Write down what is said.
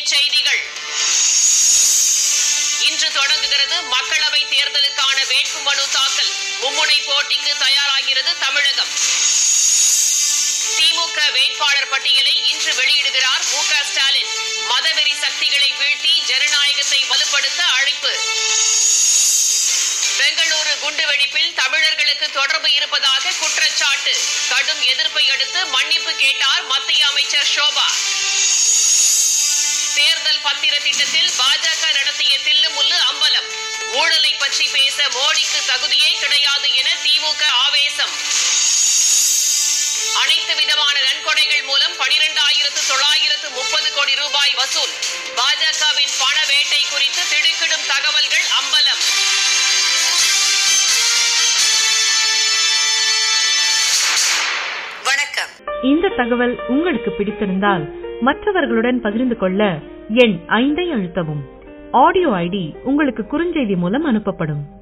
தலைப்புச் செய்திகள் இன்று தொடங்குகிறது மக்களவை தேர்தலுக்கான வேட்புமனு தாக்கல் மும்முனை போட்டிக்கு தயாராகிறது தமிழகம் திமுக வேட்பாளர் பட்டியலை இன்று வெளியிடுகிறார் மு க ஸ்டாலின் மதவெறி சக்திகளை வீழ்த்தி ஜனநாயகத்தை வலுப்படுத்த அழைப்பு பெங்களூரு குண்டுவெடிப்பில் தமிழர்களுக்கு தொடர்பு இருப்பதாக குற்றச்சாட்டு கடும் எதிர்ப்பை அடுத்து மன்னிப்பு கேட்டார் மத்திய அமைச்சர் ஷோபா தேர்தல் பத்திர திட்டத்தில் பாஜக நடத்திய தில்லுமுல்லு அம்பலம் ஊழலை பற்றி பேச மோடிக்கு தகுதியே கிடையாது என திமுக ஆவேசம் அனைத்து விதமான நன்கொடைகள் மூலம் பனிரெண்டாயிரத்து தொள்ளாயிரத்து முப்பது கோடி ரூபாய் வசூல் பாஜகவின் பண வேட்டை குறித்து திடுக்கிடும் தகவல்கள் அம்பலம் வணக்கம் இந்த தகவல் உங்களுக்கு பிடித்திருந்தால் மற்றவர்களுடன் பகிர்ந்து கொள்ள எண் ஐந்தை அழுத்தவும் ஆடியோ ஐடி உங்களுக்கு குறுஞ்செய்தி மூலம் அனுப்பப்படும்